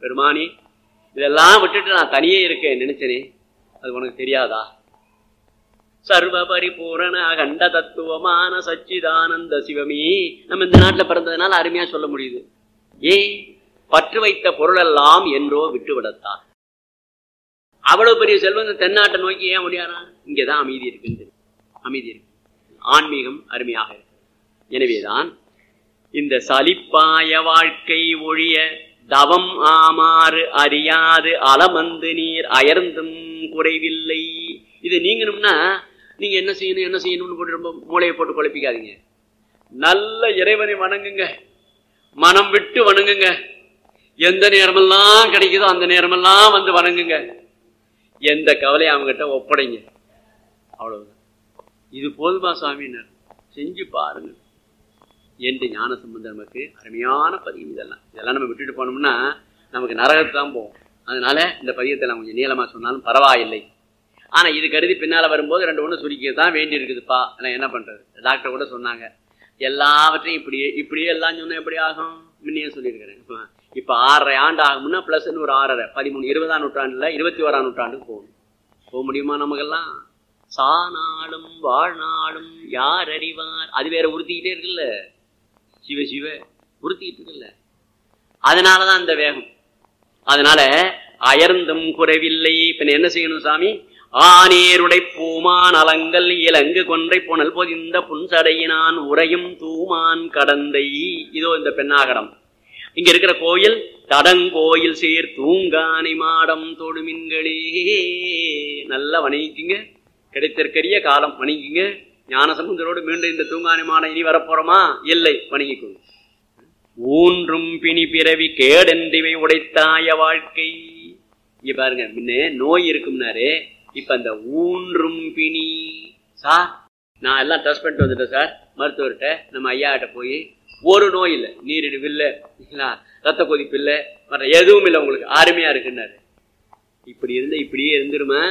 பெருமானி இதெல்லாம் விட்டுட்டு நான் தனியே இருக்கேன் நினைச்சனே அது உனக்கு தெரியாதா சர்வ பரிபூரண அகண்ட தத்துவமான சச்சிதானந்த சிவமே நம்ம இந்த நாட்டுல பிறந்ததுனால அருமையா சொல்ல முடியுது ஏன் பற்று வைத்த பொருளெல்லாம் என்றோ விட்டு விடத்தான் அவ்வளவு பெரிய செல்வம் தென்னாட்டை நோக்கி ஏன் முடியாதா இங்கதான் அமைதி இருக்குன்னு தெரியும். அமைதி இருக்கு ஆன்மீகம் அருமையாக இருக்கு எனவேதான் இந்த சலிப்பாய வாழ்க்கை ஒழிய தவம் ஆமாறு அறியாது அலமந்து நீர் அயர்ந்தும் குறைவில்லை இது நீங்கணும்னா நீங்க என்ன செய்யணும் என்ன செய்யணும்னு போட்டு ரொம்ப மூளையை போட்டு குழப்பிக்காதீங்க நல்ல இறைவனை வணங்குங்க மனம் விட்டு வணங்குங்க எந்த நேரமெல்லாம் கிடைக்குதோ அந்த நேரமெல்லாம் வந்து வணங்குங்க எந்த கவலையும் அவங்ககிட்ட ஒப்படைங்க அவ்வளவுதான் இது போதுமா சுவாமினர் செஞ்சு பாருங்க என்று ஞான சம்பந்தம் நமக்கு அருமையான பதியம் இதெல்லாம் இதெல்லாம் நம்ம விட்டுட்டு போனோம்னா நமக்கு நரகத்து தான் போகும் அதனால இந்த பதியத்தை நான் கொஞ்சம் நீளமா சொன்னாலும் பரவாயில்லை ஆனா இது கருதி பின்னால வரும்போது ரெண்டு ஒண்ணு சுருக்க தான் வேண்டி இருக்குதுப்பா நான் என்ன பண்றது டாக்டர் கூட சொன்னாங்க எல்லாவற்றையும் இப்படியே இப்படியே எல்லாம் சொன்னா எப்படி ஆகும் முன்னையே சொல்லியிருக்கிறேன் இப்ப இப்ப ஆறரை ஆண்டு ஆகும்னா பிளஸ் ஒரு ஆறரை பதிமூணு இருபதாம் நூற்றாண்டுல இருபத்தி ஓராம் நூற்றாண்டுக்கு போகணும் போக முடியுமா நமக்கெல்லாம் சானாலும் வாழ்நாளும் யார் அறிவார் அது வேற உறுத்திக்கிட்டே இருக்குல்ல சிவ சிவ உறுத்திக்கிட்டு இருக்குல்ல அதனாலதான் அந்த வேகம் அதனால அயர்ந்தும் குறைவில்லை இப்ப என்ன செய்யணும் சாமி ஆனேருடை பூமான் அலங்கல் இலங்கு கொன்றை புனல் பொதிந்த புன்சடையினான் உரையும் தூமான் கடந்தை இதோ இந்த பெண்ணாகடம் இங்க இருக்கிற கோயில் தடங்கோயில் சேர் தூங்கானை மாடம் தொடுமின்களே நல்லா வணங்கிக்குங்க கிடைத்திருக்கிற காலம் வணங்கிக்குங்க ஞானசமுந்தரோடு மீண்டும் இந்த தூங்கானை மாடம் இனி வரப்போறோமா இல்லை வணங்கிக்கோங்க ஊன்றும் பிணி பிறவி கேடென்றிவை உடைத்தாய வாழ்க்கை இங்க பாருங்க முன்ன நோய் இருக்கும்னாரு இப்ப அந்த ஊன்றும் பிணி சார் நான் எல்லாம் டெஸ்ட் பண்ணிட்டு வந்துட்டேன் சார் மருத்துவர்கிட்ட நம்ம ஐயாட்ட போய் ஒரு நோய் இல்லை நீரிழிவு இல்லை இல்லைங்களா ரத்த கொதிப்பு இல்லை மற்ற எதுவும் இல்லை உங்களுக்கு அருமையா இருக்குன்னாரு இப்படி இருந்தா இப்படியே இருந்துருமா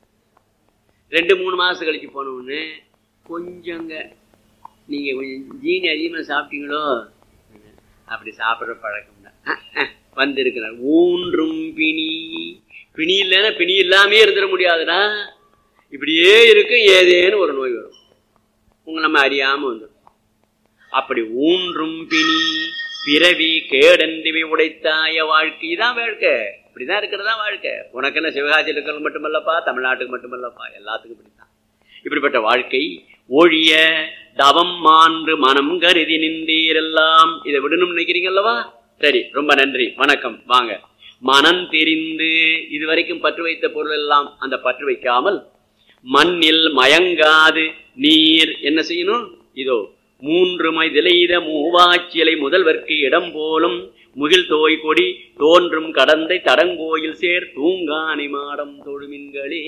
ரெண்டு மூணு மாசம் கழிச்சு போன உடனே கொஞ்சங்க நீங்க கொஞ்சம் ஜீனி அதிகமா சாப்பிட்டீங்களோ அப்படி சாப்பிடுற பழக்கம் தான் வந்திருக்கிறார் ஊன்றும் பிணி பிணி இல்லைன்னா பிணி இல்லாமே இருந்துட முடியாதுடா இப்படியே இருக்கு ஏதேன்னு ஒரு நோய் வரும் உங்க நம்ம அறியாம வந்துடும் அப்படி ஊன்றும் பிணி பிறவி கேடன்றிவை உடைத்தாய வாழ்க்கை தான் வாழ்க்கை இப்படிதான் இருக்கிறதா வாழ்க்கை உனக்கு என்ன சிவகாசியில் இருக்கிறது மட்டுமல்லப்பா தமிழ்நாட்டுக்கு மட்டுமல்லப்பா எல்லாத்துக்கும் இப்படித்தான் இப்படிப்பட்ட வாழ்க்கை ஒழிய தவம் மான்று மனம் கருதி நின்றீரெல்லாம் இதை விடணும்னு நினைக்கிறீங்கல்லவா சரி ரொம்ப நன்றி வணக்கம் வாங்க மனம் தெரிந்து இதுவரைக்கும் பற்று வைத்த பொருள் எல்லாம் அந்த பற்று வைக்காமல் மண்ணில் மயங்காது நீர் என்ன செய்யணும் இதோ மூன்று மைதிலைத மூவாச்சியலை முதல்வர்க்கு இடம் போலும் முகில் தோய் கொடி தோன்றும் கடந்தை தடங்கோயில் சேர் தூங்கானை மாடம் தொழுமின்களே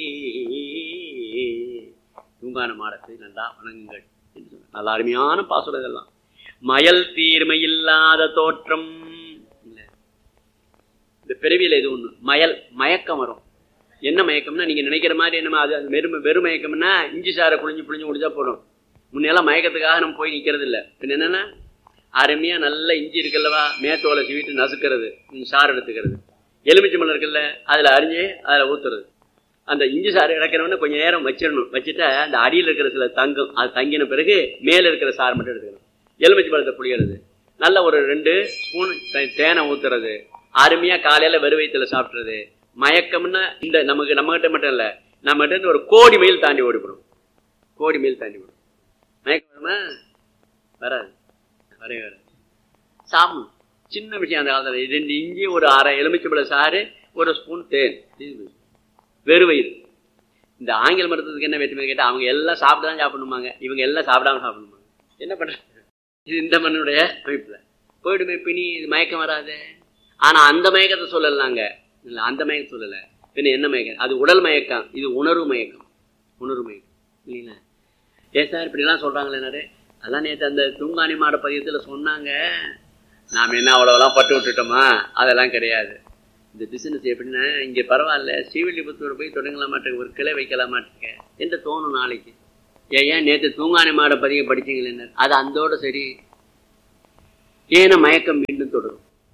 தூங்கான மாடத்தை நல்லா வணங்குங்கள் என்று சொன்னார். நல்ல அருமையான பாசுரம் இதெல்லாம் மயல் தீர்மை இல்லாத தோற்றம் இல்ல. இந்த பிறவியில இது ஒண்ணு மயல் மயக்கம் வரும் என்ன மயக்கம்னா நீங்க நினைக்கிற மாதிரி என்னமா அது அது வெறும் வெறும் மயக்கம்னா இஞ்சி சாரை குளிஞ்சு புளிஞ்சு குடிச்சா போடும் முன்னெல்லாம் மயக்கத்துக்காக நம்ம போய் நிக்கிறது இல்ல பின்ன என்னன்னா அருமையா நல்ல இஞ்சி இருக்குல்லவா மேத்தோலை சீவிட்டு நசுக்கிறது ம், சாறு எடுத்துக்கிறது எலுமிச்சை மலம் இருக்குல்ல அதுல அரிஞ்சு அதுல ஊத்துறது அந்த இஞ்சி சாறு இறக்கிறவன கொஞ்ச நேரம் வச்சிடணும் வச்சுட்டா அந்த அடியில் இருக்கிற சில தங்கம் அது தங்கின பிறகு மேல இருக்கிற சாறு மட்டும் எடுத்துக்கணும் எலுமிச்சை பழத்தை புளியறது நல்ல ஒரு ரெண்டு ஸ்பூன் தே- தேனை ஊத்துறது அருமையா காலையில வெறு வயிற்றுல சாப்பிட்றது மயக்கம்னா இந்த நமக்கு நம்ம கிட்ட மட்டும் இல்ல நம்ம கிட்ட இருந்து ஒரு கோடி மைல் தாண்டி ஓடிப்படும் கோடி மைல் தாண்டி ஓடும் மயக்கம் வருமா வராது வரவே வராது சாப்பிடணும் சின்ன விஷயம் அந்த காலத்துல ரெண்டு இஞ்சி ஒரு அரை எலுமிச்சம்பழ சாறு ஒரு ஸ்பூன் தேன் இது வெறு வயிறு இந்த ஆங்கில மருத்துவத்துக்கு என்ன வேற்றுமை கேட்டா அவங்க எல்லாம் சாப்பிட்டு தான் சாப்பிடணுமாங்க இவங்க எல்லாம் சாப்பிடாம சாப்பிடணுமாங்க என்ன பண்றது இது இந்த மண்ணுடைய அமைப்புல போயிடுமே பிணி இது மயக்கம் வராது ஆனா அந்த மயக்கத்தை சொல்லலாங்க இல்ல அந்த மயக்கம் சொல்லல பின்ன என்ன மயக்கம் அது உடல் மயக்கம் இது உணர்வு மயக்கம் உணர்வு மயக்கம் இல்லைங்களா ஏன் சார் இப்படிலாம் சொல்றாங்களே என்னது அதான் நேற்று அந்த தூங்காணி மாட பதியத்துல சொன்னாங்க நாம என்ன அவ்வளோலாம் பட்டு விட்டுட்டோமா அதெல்லாம் கிடையாது இந்த பிசினஸ் எப்படின்னா இங்க பரவாயில்ல ஸ்ரீவில்லிபுத்தூர் போய் தொடங்கலாம் மாட்டேங்க ஒரு கிளை வைக்கலாம் மாட்டேங்க என்று தோணும் நாளைக்கு ஏன் ஏன் நேற்று தூங்காணி மாட பதிய படிச்சீங்களே அது அந்தோட சரி ஏன்னா மயக்கம் மீண்டும் தொடரும்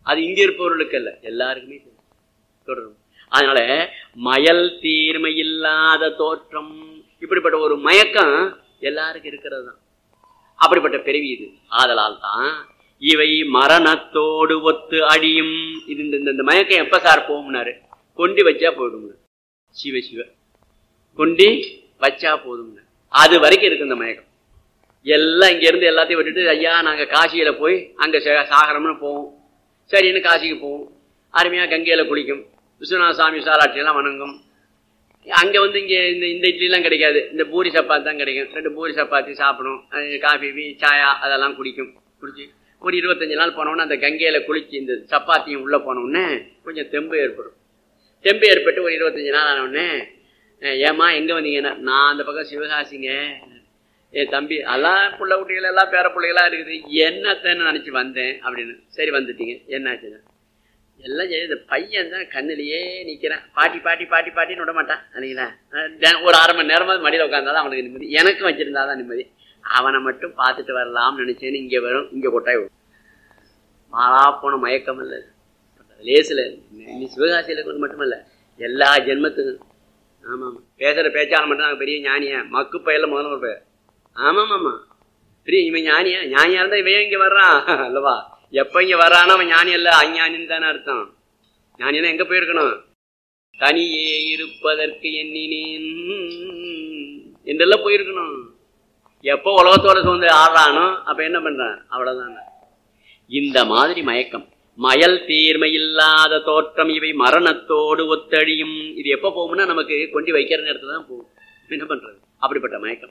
அது இங்க இருப்பவர்களுக்கு அல்ல எல்லாருக்குமே சரி. தொடரும் அதனால மயல் தீர்மை இல்லாத தோற்றம் இப்படிப்பட்ட ஒரு மயக்கம் எல்லாருக்கும் இருக்கிறது தான் அப்படிப்பட்ட பிறவி இது ஆதலால் தான் இவை மரணத்தோடு ஒத்து அடியும் இது இந்த- இந்த- இந்த மயக்கம் எப்ப சார் போகும்னாரு கொண்டு வச்சா போயிடும் சிவ சிவ கொண்டி வச்சா போதும் அது வரைக்கும் இருக்கு இந்த மயக்கம் எல்லாம் இங்க இருந்து எல்லாத்தையும் விட்டுட்டு ஐயா நாங்க காசியில போய் அங்க சே- சாகரம்னு போவோம் சரின்னு காசிக்கு போவோம் அருமையா கங்கையில குளிக்கும் விஸ்வநாத சாமி சாலாட்சி எல்லாம் வணங்கும் அங்க வந்து இங்க இந்த இந்த இட்லி எல்லாம் கிடைக்காது இந்த பூரி சப்பாத்தி தான் கிடைக்கும் ரெண்டு பூரி சப்பாத்தி சாப்பிடும் அது காஃபி பீ, சாயா அதெல்லாம் குடிக்கும் குடிச்சு ஒரு இருபத்தஞ்சு நாள் போனோம்னா அந்த கங்கையில குளிச்சு இந்த சப்பாத்தியும் உள்ள போனோடனே கொஞ்சம் தெம்பு ஏற்படும் தெம்பு ஏற்பட்டு ஒரு இருபத்தஞ்சு நாள் ஆன உடனே அஹ், ஏம்மா எங்க வந்தீங்கன்னா நான் அந்த பக்கம் சிவகாசிங்க என் தம்பி எல்லாம் புள்ள குட்டிகள் எல்லாம் பேர பிள்ளைகளா இருக்குது என்னத்தன்னு நினைச்சு வந்தேன் அப்படின்னு சரி வந்துட்டீங்க என்னாச்சுன்னு எல்லாம் சரி இந்த பையன் தான் கண்ணிலேயே நிக்கிறான் பாட்டி பாட்டி பாட்டி பாட்டின்னு விட மாட்டான் இல்லைங்களா அஹ் தினம் ஒரு அரை மணி நேரமாவது மடியில் உட்காந்தாதான் அவனுக்கு நிம்மதி எனக்கும் வச்சிருந்தாதான் நிம்மதி அவனை மட்டும் பார்த்துட்டு வரலாம்னு நினைச்சேன்னு இங்க வரும் இங்க கொட்டாய் வரும் மாறா போன மயக்கம் இல்லை லேசில் நீ சிவகாசியில் கொண்டு மட்டுமல்ல எல்லா ஜென்மத்துக்கும் ஆமாம் ஆமாம் பேசுகிற பேச்சால மட்டும் நாங்கள் பெரிய ஞானியா மக்கு பயில முதல்ல ஒரு பேர் ஆமாம் ஆமாம் பெரிய இவன் ஞானியா ஞானியா இருந்தா இவன் இங்க வர்றான் அல்லவா எப்ப இங்க வர்றானோ அவன் ஞானி அல்ல அஞ்ஞானின்னு தானே அர்த்தம் ஞானினா எங்க போயிருக்கணும் தனியே இருப்பதற்கு எண்ணினேன் என்றெல்லாம் போயிருக்கணும் எப்போ உலகத்தோட சூழ்ந்து ஆடுறானோ அப்ப என்ன பண்றான் அவ்வளவுதான் இந்த மாதிரி மயக்கம் மயல் தீர்மை இல்லாத தோற்றம் இவை மரணத்தோடு ஒத்தழியும் இது எப்ப போகும்னா நமக்கு கொண்டு வைக்கிற நேரத்துல தான் போகும் என்ன பண்றது அப்படிப்பட்ட மயக்கம்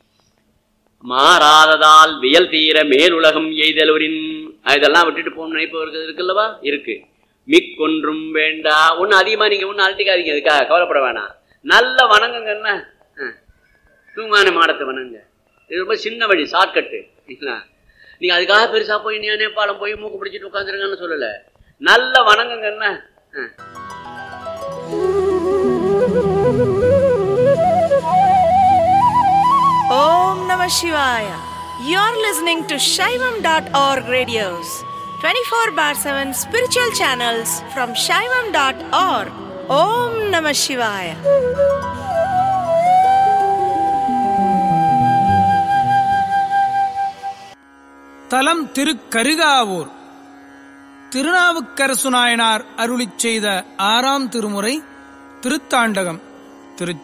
மாறாததால் வியல் தீர மேலுலகம் எய்தலூரின் இதெல்லாம் விட்டுட்டு போகணும் நினைப்பவர்கள் இருக்குல்லவா இருக்கு மிக்கொன்றும் வேண்டா ஒன்னும் அதிகமா நீங்க ஒன்னும் அழட்டிக்காதீங்க அதுக்காக கவலைப்பட வேணாம் நல்ல வணங்குங்க என்ன தூங்கான மாடத்தை வணங்க இது ரொம்ப சின்ன வழி ஷார்ட்கட்டு சரிங்களா நீங்க அதுக்காக பெருசா போய் நீ நேபாளம் போய் மூக்கு பிடிச்சிட்டு உட்காந்துருங்கன்னு சொல்லல நல்ல வணங்குங்க என்ன ஆ. Om Namah Shivaya. You're listening to Shaivam.org radios, 24 bar 7 spiritual channels from Shaivam.org. Om Namah Shivaya. தலம் திருக்கருகாவூர் திருநாவுக்கரசு நாயனார் அருளிச் செய்த ஆறாம் திருமுறை திருத்தாண்டகம் திரு